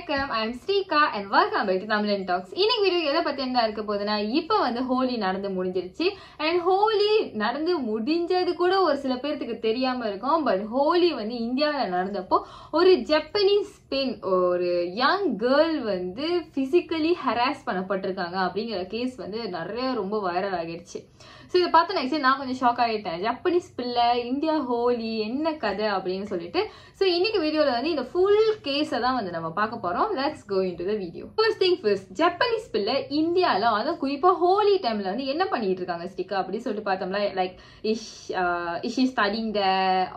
வணக்கம் I am Sreeka and welcome back to Tamizhan talks இன்னைக்கு video எதை பத்தி என்ன இருக்க போகுதுன்னா இப்போ வந்து ஹோலி நடந்து முடிஞ்சிருச்சு அண்ட் ஹோலி நடந்து முடிஞ்சது கூட ஒரு சில பேர்த்துக்கு தெரியாம இருக்கும் பட் ஹோலி வந்து இந்தியாவில் நடந்தப்போ ஒரு ஜப்பனீஸ் பெண் ஒரு யங் கேர்ள் வந்து பிசிக்கலி ஹராஸ் பண்ணப்பட்டிருக்காங்க அப்படிங்கிற கேஸ் வந்து நிறைய ரொம்ப வைரல் ஆகிடுச்சு ஸோ இதை பார்த்து நெக்ஸ்ட் நான் கொஞ்சம் ஷாக் ஆகிட்டேன் ஜப்பனீஸ் பிள்ளை இந்தியா ஹோலி என்ன கதை அப்படின்னு சொல்லிட்டு ஸோ இன்னைக்கு வீடியோவில் வந்து இந்த ஃபுல் கேஸை தான் வந்து நம்ம பார்க்க போகிறோம் let's go into the video first thing first Japanese பிள்ளை இந்தியாவில் அதுவும் குறிப்பாக ஹோலி டைமில் வந்து என்ன பண்ணிட்டு இருக்காங்க ஸ்டிக்கா அப்படின்னு சொல்லிட்டு பார்த்தோம்னா like is is is studying the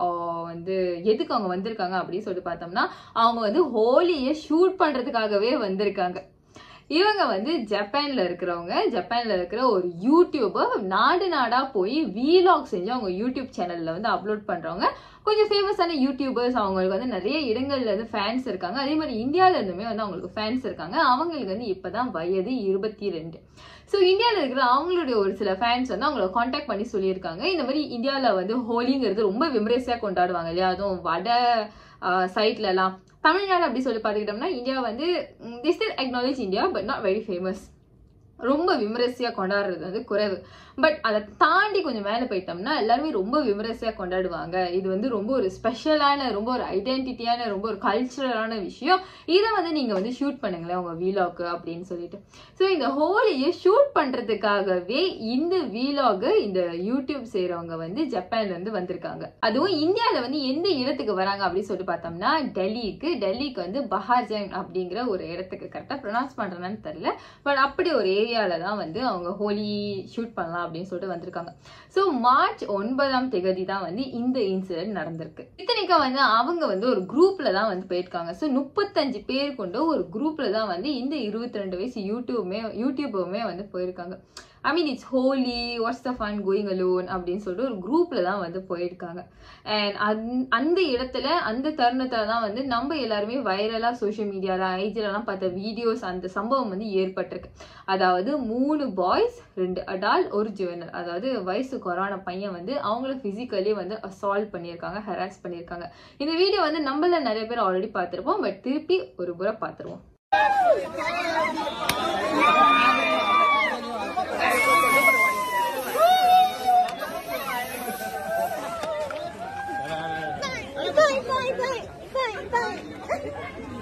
வந்து எதுக்கு அவங்க வந்திருக்காங்க அப்படின்னு சொல்லிட்டு பார்த்தோம்னா அவங்க வந்து ஹோலியை ஷூட் பண்ணுறதுக்காகவே வந்திருக்காங்க இவங்க வந்து ஜப்பான்ல இருக்கிறவங்க ஜப்பான்ல இருக்கிற ஒரு யூடியூபர் நாடு நாடா போய் வீலாக் செஞ்சு அவங்க யூடியூப் சேனல்ல வந்து அப்லோட் பண்றவங்க கொஞ்சம் ஃபேமஸான யூடியூபர்ஸ் அவங்களுக்கு வந்து நிறைய இடங்கள்ல இருந்து ஃபேன்ஸ் இருக்காங்க அதே மாதிரி இந்தியால இருந்துமே வந்து அவங்களுக்கு ஃபேன்ஸ் இருக்காங்க அவங்களுக்கு வந்து இப்பதான் வயது இருபத்தி ரெண்டு ஸோ இந்தியாவில் இருக்கிற அவங்களுடைய ஒரு சில ஃபேன்ஸ் வந்து அவங்கள காண்டாக்ட் பண்ணி சொல்லியிருக்காங்க இந்த மாதிரி இந்தியாவில் வந்து ஹோலிங்கிறது ரொம்ப விமரிசையாக கொண்டாடுவாங்க இல்லையா அதுவும் வட சைட்லலாம் தமிழ்நாடு அப்படி சொல்லி பார்த்துக்கிட்டோம்னா இந்தியா வந்து the still acknowledge India but not very famous ரொம்ப விமரிசையாக கொண்டாடுறது வந்து குறைவு பட் அதை தாண்டி கொஞ்சம் மேலே போயிட்டோம்னா எல்லாருமே ரொம்ப விமரிசையாக கொண்டாடுவாங்க இது வந்து ரொம்ப ஒரு ஸ்பெஷலான ரொம்ப ஒரு ஐடென்டிட்டியான ரொம்ப ஒரு கல்ச்சுரலான விஷயம் இதை வந்து நீங்கள் வந்து ஷூட் பண்ணுங்களேன் உங்கள் வீலாக்கு அப்படின்னு சொல்லிட்டு ஸோ இந்த ஹோலியை ஷூட் பண்ணுறதுக்காகவே இந்த வீலாகு இந்த யூடியூப் செய்கிறவங்க வந்து ஜப்பான்லேருந்து வந்திருக்காங்க அதுவும் இந்தியாவில் வந்து எந்த இடத்துக்கு வராங்க அப்படின்னு சொல்லிட்டு பார்த்தோம்னா டெல்லிக்கு டெல்லிக்கு வந்து பஹார்ஜங் அப்படிங்கிற ஒரு இடத்துக்கு கரெக்டாக ப்ரொனவுன்ஸ் பண்ணுறேன்னு தெரில பட் அப்படி ஒரு ஏரியாவில் தான் வந்து அவங்க ஹோலி ஷூட் பண்ணலாம் அப்படின்னு சொல்லிட்டு வந்திருக்காங்க ஸோ மார்ச் ஒன்பதாம் தேதி தான் வந்து இந்த இன்சிடென்ட் நடந்திருக்கு இத்தனைக்கும் வந்து அவங்க வந்து ஒரு குரூப்ல தான் வந்து போயிருக்காங்க ஸோ முப்பத்தஞ்சு பேர் கொண்ட ஒரு குரூப்ல தான் வந்து இந்த இருபத்தி ரெண்டு வயசு யூடியூபுமே யூடியூபுமே வந்து போயிருக்காங்க I mean it's Holi what's the fun going alone அப்படின்னு சொல்லிட்டு ஒரு குரூப்ல தான் வந்து போயிருக்காங்க அண்ட் அந் அந்த இடத்துல அந்த தருணத்துல தான் வந்து நம்ம எல்லாருமே வைரலா சோஷியல் மீடியால ஐஜிலலாம் பார்த்த வீடியோஸ் அந்த சம்பவம் வந்து ஏற்பட்டிருக்கு அதாவது மூணு பாய்ஸ் ரெண்டு அடால் ஒரு ஜுவனர் அதாவது வயசு கொரோனா பையன் வந்து அவங்கள பிசிக்கலி வந்து அசால்வ் பண்ணியிருக்காங்க ஹராஸ் பண்ணியிருக்காங்க இந்த வீடியோ வந்து நம்மள நிறைய பேர் ஆல்ரெடி பார்த்துருப்போம் பட் திருப்பி ஒரு முறை பார்த்துருவோம் Bye, bye, bye, bye, bye.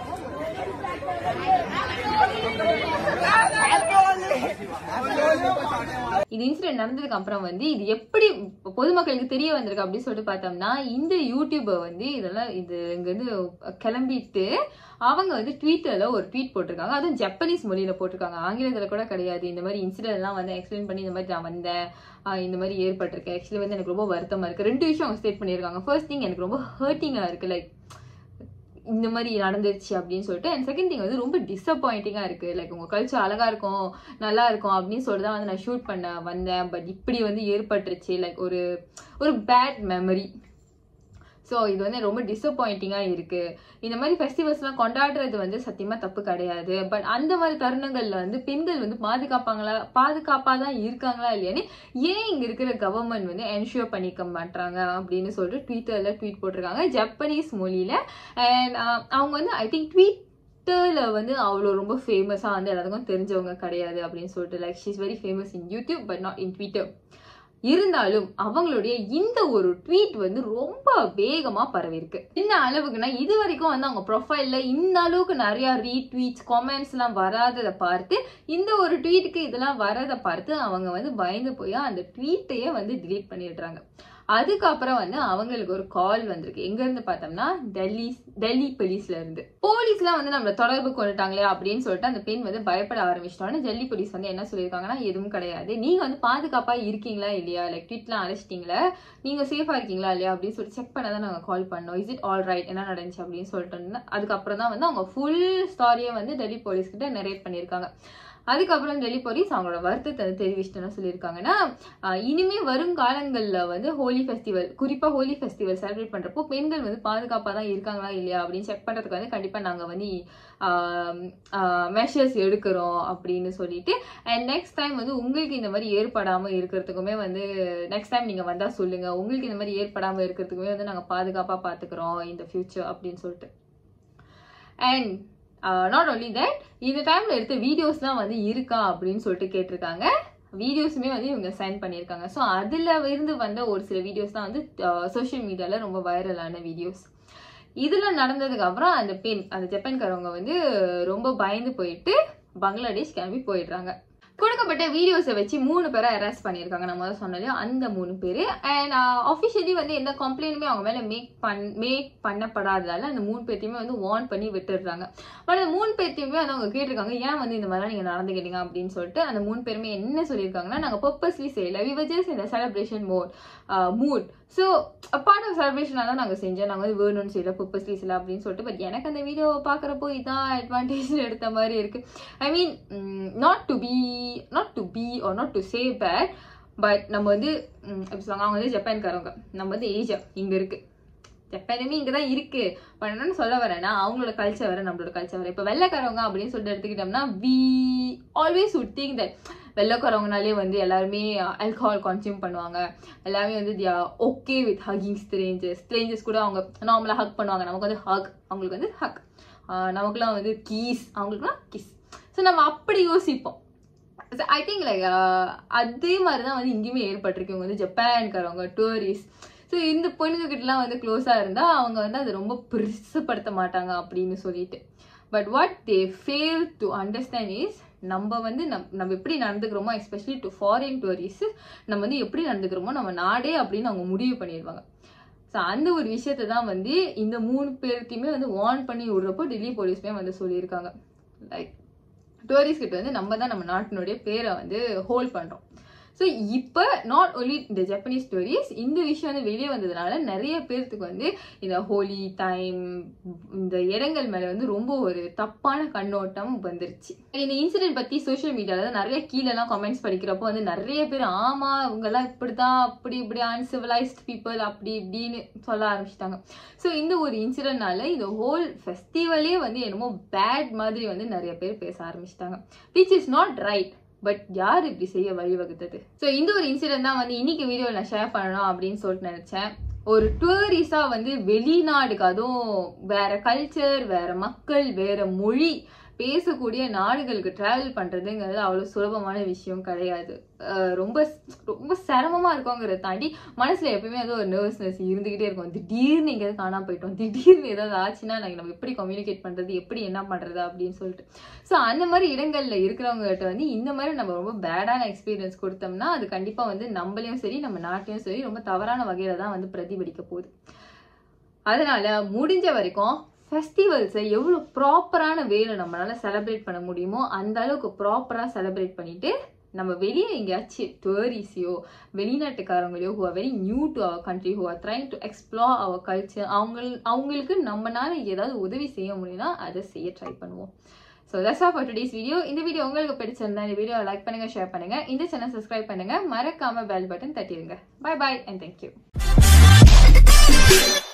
இது இன்சிடென்ட் நடந்ததுக்கு அப்புறம் வந்து இது எப்படி பொதுமக்களுக்கு தெரிய வந்திருக்கு அப்படின்னு சொல்லிட்டு பார்த்தோம்னா இந்த யூடியூபர் வந்து இதெல்லாம் இது இங்கேருந்து கிளம்பிட்டு அவங்க வந்து ட்விட்டர்ல ஒரு ட்வீட் போட்டிருக்காங்க அதுவும் ஜப்பனீஸ் மொழியில போட்டிருக்காங்க ஆங்கிலத்தில் கூட கிடையாது இந்த மாதிரி இன்சிடென்ட்லாம் வந்து எக்ஸ்பிளைன் பண்ணி இந்த மாதிரி நான் வந்தேன் ஆஹ் இந்த மாதிரி ஏற்பட்டிருக்கு ஆக்சுவலி வந்து எனக்கு ரொம்ப வருத்தமா இருக்கு ரெண்டு விஷயம் அவங்க ஸ்டேட் பண்ணியிருக்காங்க ஃபர்ஸ்ட் திங் எனக்கு ரொம்ப ஹர்ட்டிங்காக இருக்கு லைக் இந்த மாதிரி நடந்துருச்சு அப்படின்னு சொல்லிட்டு அண்ட் செகண்ட் திங் வந்து ரொம்ப டிசப்பாயிண்டிங்காக இருக்குது லைக் உங்கள் கல்ச்சர் அழகாக இருக்கும் நல்லா இருக்கும் அப்படின்னு சொல்லிட்டு தான் வந்து நான் ஷூட் பண்ண வந்தேன் பட் இப்படி வந்து ஏற்பட்டுருச்சு லைக் ஒரு ஒரு பேட் மெமரி ஸோ இது வந்து ரொம்ப டிசப்பாயிண்டிங்காக இருக்குது இந்த மாதிரி ஃபெஸ்டிவல்ஸ்லாம் கொண்டாடுறது வந்து சத்தியமாக தப்பு கிடையாது பட் அந்த மாதிரி தருணங்களில் வந்து பெண்கள் வந்து பாதுகாப்பாங்களா பாதுகாப்பாக தான் இருக்காங்களா இல்லையான்னு ஏன் இங்கே இருக்கிற கவர்மெண்ட் வந்து என்ஷூர் பண்ணிக்க மாட்டாங்க அப்படின்னு சொல்லிட்டு ட்விட்டரில் ட்வீட் போட்டிருக்காங்க ஜப்பனீஸ் மொழியில் அண்ட் அவங்க வந்து ஐ திங்க் ட்வீட் ட்விட்டரில் வந்து அவ்வளோ ரொம்ப ஃபேமஸாக வந்து எல்லாத்துக்கும் தெரிஞ்சவங்க கிடையாது அப்படின்னு சொல்லிட்டு like she's very famous in YouTube but not in Twitter இருந்தாலும் அவங்களுடைய இந்த ஒரு ட்வீட் வந்து ரொம்ப வேகமா பரவிருக்கு இந்த அளவுக்குன்னா இது வரைக்கும் வந்து அவங்க ப்ரொஃபைல்ல இந்த அளவுக்கு நிறைய ரீட்வீட்ஸ் காமெண்ட்ஸ் எல்லாம் வராததை பார்த்து இந்த ஒரு ட்வீட்டுக்கு இதெல்லாம் வரதை பார்த்து அவங்க வந்து பயந்து போய் அந்த ட்வீட்டையே வந்து டிலீட் பண்ணிடுறாங்க அதுக்கப்புறம் வந்து அவங்களுக்கு ஒரு கால் வந்திருக்கு எங்க இருந்து பார்த்தோம்னா டெல்லி டெல்லி போலீஸ்ல இருந்து போலீஸ்லாம் வந்து நம்மள தொடர்பு கொண்டுட்டாங்களே அப்படின்னு சொல்லிட்டு அந்த பெண் வந்து பயப்பட ஆரம்பிச்சிட்டோன்னு டெல்லி போலீஸ் வந்து என்ன சொல்லியிருக்காங்கன்னா எதுவும் கிடையாது நீங்க வந்து பாதுகாப்பா இருக்கீங்களா இல்லையா லைக் ட்வீட்லாம் அழைச்சிட்டீங்களா நீங்க சேஃபா இருக்கீங்களா இல்லையா அப்படின்னு சொல்லி செக் பண்ண தான் நாங்கள் கால் பண்ணோம் இஸ் இட் ஆல் ரைட் என்ன நடந்துச்சு அப்படின்னு சொல்லிட்டு அதுக்கப்புறம் தான் வந்து அவங்க ஃபுல் ஸ்டாரியை வந்து டெல்லி போலீஸ் கிட்ட நரேட் பண்ணியிருக்காங்க அதுக்கப்புறம் டெல்லி போலீஸ் அவங்களோட வருத்தத்தை வந்து தெரிவிச்சுட்டு என்ன சொல்லியிருக்காங்கன்னா ஆஹ் இனிமே வரும் காலங்களில் வந்து ஹோலி ஃபெஸ்டிவல் குறிப்பாக ஹோலி ஃபெஸ்டிவல் செலிப்ரேட் பண்ணுறப்போ பெண்கள் வந்து பாதுகாப்பாக தான் இருக்காங்களா இல்லையா அப்படின்னு செக் பண்ணுறதுக்கு வந்து கண்டிப்பாக நாங்கள் வந்து மெஷர்ஸ் எடுக்கிறோம் அப்படின்னு சொல்லிட்டு அண்ட் நெக்ஸ்ட் டைம் வந்து உங்களுக்கு இந்த மாதிரி ஏற்படாமல் இருக்கிறதுக்குமே வந்து நெக்ஸ்ட் டைம் நீங்கள் வந்தால் சொல்லுங்கள் உங்களுக்கு இந்த மாதிரி ஏற்படாமல் இருக்கிறதுக்குமே வந்து நாங்கள் பாதுகாப்பாக பார்த்துக்குறோம் இந்த ஃபியூச்சர் அப்படின்னு சொல்லிட்டு அண்ட் நாட் only தட் இந்த டைம்ல எடுத்த வீடியோஸ்லாம் வந்து இருக்கா அப்படின்னு சொல்லிட்டு கேட்டிருக்காங்க வீடியோஸுமே வந்து இவங்க சென்ட் பண்ணியிருக்காங்க ஸோ அதில் இருந்து வந்த ஒரு சில வீடியோஸ் தான் வந்து சோஷியல் மீடியாவில் ரொம்ப வைரலான வீடியோஸ் இதில் நடந்ததுக்கு அப்புறம் அந்த பெண் அந்த ஜப்பான்காரவங்க வந்து ரொம்ப பயந்து போயிட்டு பங்களாதேஷ் கிளம்பி போயிடுறாங்க கொடுக்கப்பட்ட வீடியோஸை வச்சு மூணு பேரை அரெஸ்ட் பண்ணியிருக்காங்க நம்ம முதல்ல சொன்னது அந்த மூணு பேர் அண்ட் ஆஃபிஷியலி வந்து எந்த கம்ப்ளைண்ட்டுமே அவங்க மேலே மேக் பண் மேக் பண்ணப்படாததால அந்த மூணு பேர்த்தையுமே வந்து வார்ன் பண்ணி விட்டுடுறாங்க பட் அந்த மூணு பேர்த்தையுமே வந்து அவங்க கேட்டிருக்காங்க ஏன் வந்து இந்த மாதிரிலாம் நீங்கள் நடந்துக்கிட்டீங்க அப்படின்னு சொல்லிட்டு அந்த மூணு பேருமே என்ன சொல்லியிருக்காங்கன்னா நாங்கள் பர்பஸ்லி செய்யல விவஜஸ் இந்த celebration mode mood so part of செலிப்ரேஷனாக தான் நாங்கள் செஞ்சோம் நாங்கள் வந்து வேணும்னு செய்யல பர்பஸ்லி செய்யல அப்படின்னு சொல்லிட்டு பட் எனக்கு அந்த வீடியோவை பார்க்குறப்போ இதான் அட்வான்டேஜ் எடுத்த மாதிரி இருக்கு I mean not to be not to be or not to say bad but நம்ம வந்து ம், எப்படி சொல்லுவாங்க அவங்க வந்து ஜப்பான்காரவங்க நம்ம வந்து ஏஜியா இங்கே இருக்கு ஜப்பானுமே இங்கே தான் இருக்கு பட் என்னன்னு சொல்ல வரேன்னா அவங்களோட கல்ச்சர் வேற நம்மளோட கல்ச்சர் வேற இப்போ வெள்ளைக்காரவங்க அப்படின்னு சொல்லிட்டு எடுத்துக்கிட்டோம்னா we always would think that வெள்ளைக்காரவங்கனாலே வந்து எல்லாருமே ஆல்கஹால் கன்சியூம் பண்ணுவாங்க எல்லாமே வந்து the okay with hugging strangers strangers கூட அவங்க நார்மலாக ஹக் பண்ணுவாங்க நமக்கு வந்து ஹக் அவங்களுக்கு வந்து ஹக் நமக்குலாம் வந்து கீஸ் அவங்களுக்குலாம் கிஸ் ஸோ நம்ம அப்படி யோசிப்போம் ஐ திங்க் லைக் அதே மாதிரி தான் வந்து இங்கேயுமே ஏற்பட்டிருக்கு இவங்க வந்து ஜப்பான்காரவங்க டூரிஸ்ட் ஸோ இந்த பொண்ணுங்க கிட்டலாம் வந்து க்ளோஸாக இருந்தால் அவங்க வந்து அதை ரொம்ப பெருசுப்படுத்த மாட்டாங்க அப்படின்னு சொல்லிட்டு but what they fail to understand is நம்ம வந்து நம் நம்ம எப்படி நடந்துக்கிறோமோ எஸ்பெஷலி டு ஃபாரின் டூரிஸ்ட் நம்ம வந்து எப்படி நடந்துக்கிறோமோ நம்ம நாடே அப்படின்னு அவங்க முடிவு பண்ணிடுவாங்க ஸோ அந்த ஒரு விஷயத்தை தான் வந்து இந்த மூணு பேர்த்தையுமே வந்து வார்ன் பண்ணி விடுறப்போ டெல்லி போலீஸ்மே வந்து சொல்லியிருக்காங்க லைக் டூரிஸ்ட் கிட்ட வந்து நம்ம தான் நம்ம நாட்டினுடைய பேரை வந்து ஹோல்ட் பண்ணுறோம் ஸோ இப்போ நாட் only இந்த ஜப்பனீஸ் ஸ்டோரிஸ் இந்த விஷயம் வந்து வெளியே வந்ததுனால நிறைய பேர்த்துக்கு வந்து இந்த ஹோலி டைம் இந்த இடங்கள் மேலே வந்து ரொம்ப ஒரு தப்பான கண்ணோட்டம் வந்துருச்சு இந்த இன்சிடென்ட் பற்றி சோஷியல் மீடியாவில் தான் நிறைய கீழெல்லாம் கமெண்ட்ஸ் படிக்கிறப்போ வந்து நிறைய பேர் ஆமாம் இவங்கெல்லாம் இப்படி தான் அப்படி இப்படி அன்சிவிலைஸ்ட் பீப்புள் அப்படி இப்படின்னு சொல்ல ஆரம்பிச்சிட்டாங்க ஸோ இந்த ஒரு இன்சிடென்ட்னால இந்த ஹோல் ஃபெஸ்டிவலே வந்து என்னமோ பேட் மாதிரி வந்து நிறைய பேர் பேச ஆரம்பிச்சிட்டாங்க which is not right but யார் இப்படி செய்ய வழிவகுத்தது ஸோ இந்த ஒரு இன்சிடென்ட் தான் வந்து இன்னைக்கு வீடியோவில் நான் ஷேர் பண்ணணும் அப்படின்னு சொல்லிட்டு நினச்சேன் ஒரு டூரிஸ்டாக வந்து வெளிநாடுக்கு அதுவும் வேற கல்ச்சர் வேற மக்கள் வேற மொழி பேசக்கூடிய நாடுகளுக்கு டிராவல் பண்ணுறதுங்கிறது அவ்வளோ சுலபமான விஷயம் கிடையாது அஹ் ரொம்ப ரொம்ப சிரமமாக இருக்குங்கிறத தாண்டி மனசில் எப்பயுமே அது ஒரு நர்வஸ்னஸ் இருந்துக்கிட்டே இருக்கும் திடீர்னு எங்கேயாவது காணாம போயிட்டோம் திடீர்னு ஏதாவது ஆச்சுன்னா நாங்கள் நம்ம எப்படி கம்யூனிகேட் பண்ணுறது எப்படி என்ன பண்ணுறது அப்படின்னு சொல்லிட்டு ஸோ அந்த மாதிரி இடங்களில் இருக்கிறவங்ககிட்ட வந்து இந்த மாதிரி நம்ம ரொம்ப பேடான எக்ஸ்பீரியன்ஸ் கொடுத்தோம்னா அது கண்டிப்பாக வந்து நம்மளையும் சரி நம்ம நாட்டையும் சரி ரொம்ப தவறான வகையில் தான் வந்து பிரதிபலிக்க போகுது அதனால முடிஞ்ச வரைக்கும் ஃபெஸ்டிவல்ஸை எவ்வளோ ப்ராப்பரான வேலை நம்மளால செலிப்ரேட் பண்ண முடியுமோ அந்த அளவுக்கு ப்ராப்பராக செலிப்ரேட் பண்ணிட்டு நம்ம வெளியே எங்கேயாச்சும் டூரிஸையோ வெளிநாட்டுக்காரங்களையோ who are very new to our country who are trying to explore our culture அவங்க அவங்களுக்கு நம்மனால ஏதாவது உதவி செய்ய முடியும்னா அதை செய்ய ட்ரை பண்ணுவோம் so that's off for today's video இந்த வீடியோ உங்களுக்கு பிடிச்சிருந்தா இந்த வீடியோ லைக் பண்ணுங்க ஷேர் பண்ணுங்க இந்த சேனல் சப்ஸ்கிரைப் பண்ணுங்க மறக்காம பெல் பட்டன் தட்டிடுங்க பை பாய் அண்ட் தேங்க்யூ